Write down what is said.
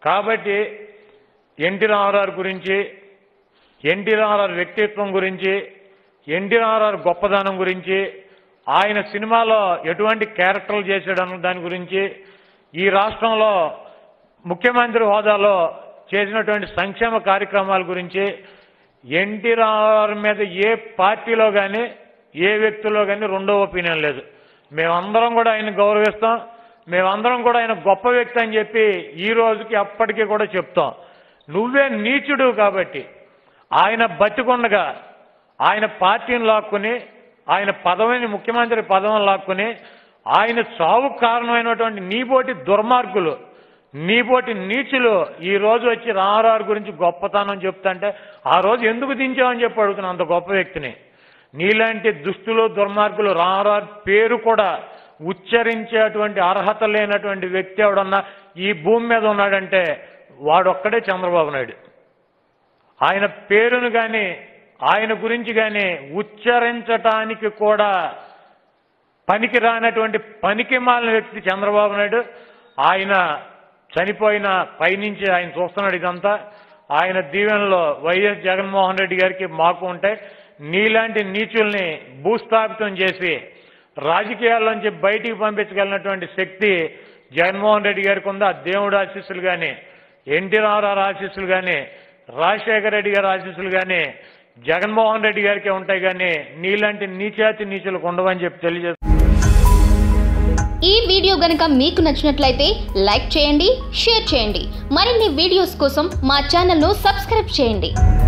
కాబట్టి ఎన్టీ రామారావు గురించి ఎన్టీ రామారావు వ్యక్తిత్వం గురించి ఎన్టీ రామారావు గొప్పదనం గురించి ఆయన సినిమాలో ఎటువంటి క్యారెక్టర్లు చేశాడన్న దాని గురించి ఈ రాష్ట్రంలో ముఖ్యమంత్రి హోదాలో చేసినటువంటి సంక్షేమ కార్యక్రమాల గురించి ఎన్టీ రామారావు మీద ఏ పార్టీలో కానీ ఏ వ్యక్తిలో కానీ రెండో ఒపీనియన్ లేదు మేమందరం కూడా ఆయన గౌరవిస్తాం మేమందరం కూడా ఆయన గొప్ప వ్యక్తి అని చెప్పి ఈ రోజుకి అప్పటికి కూడా చెప్తాం నువ్వే నీచుడు కాబట్టి ఆయన బతికొండగా ఆయన పార్టీని లాక్కుని ఆయన పదవిని ముఖ్యమంత్రి పదవిని లాక్కుని ఆయన చావు కారణమైనటువంటి నీబోటి దుర్మార్గులు నీబోటి నీచులు ఈ రోజు వచ్చి రామారావు గురించి గొప్పతనం చెప్తాంటే ఆ రోజు ఎందుకు దించావని చెప్పి అడుగుతున్నా అంత గొప్ప వ్యక్తిని నీలాంటి దుష్టులు దుర్మార్గులు రామారావు పేరు కూడా ఉచ్చరించేటువంటి అర్హత లేనటువంటి వ్యక్తి ఎవడన్నా ఈ భూమి మీద ఉన్నాడంటే వాడొక్కడే చంద్రబాబు నాయుడు ఆయన పేరును కానీ ఆయన గురించి కానీ ఉచ్చరించటానికి కూడా పనికి రానటువంటి పనికి మాలిన వ్యక్తి చంద్రబాబు నాయుడు ఆయన చనిపోయిన పైనుంచి ఆయన చూస్తున్నాడు ఇదంతా ఆయన దీవెనలో వైఎస్ జగన్మోహన్ రెడ్డి గారికి మాకు ఉంటాయి నీలాంటి నీచుల్ని భూస్థాపితం చేసి రాజకీయాల్లోంచి బయటికి పంపించగలిగినటువంటి శక్తి జగన్మోహన్ రెడ్డి గారికి ఉంది ఆ దేవుడు ఆశీస్సులు కానీ ఎన్టీ రామారావు ఆశీస్సులు కానీ రాజశేఖర రెడ్డి గారి ఆశీస్సులు కానీ జగన్మోహన్ రెడ్డి గారికే ఉంటాయి కానీ నీలాంటి నీచాతి నీచులకు ఉండవని చెప్పి తెలియజేస్తారు ఈ వీడియో గనుక మీకు నచ్చినట్లయితే లైక్ చేయండి షేర్ చేయండి మరిన్ని వీడియోస్ కోసం మా ఛానల్ను సబ్స్క్రైబ్ చేయండి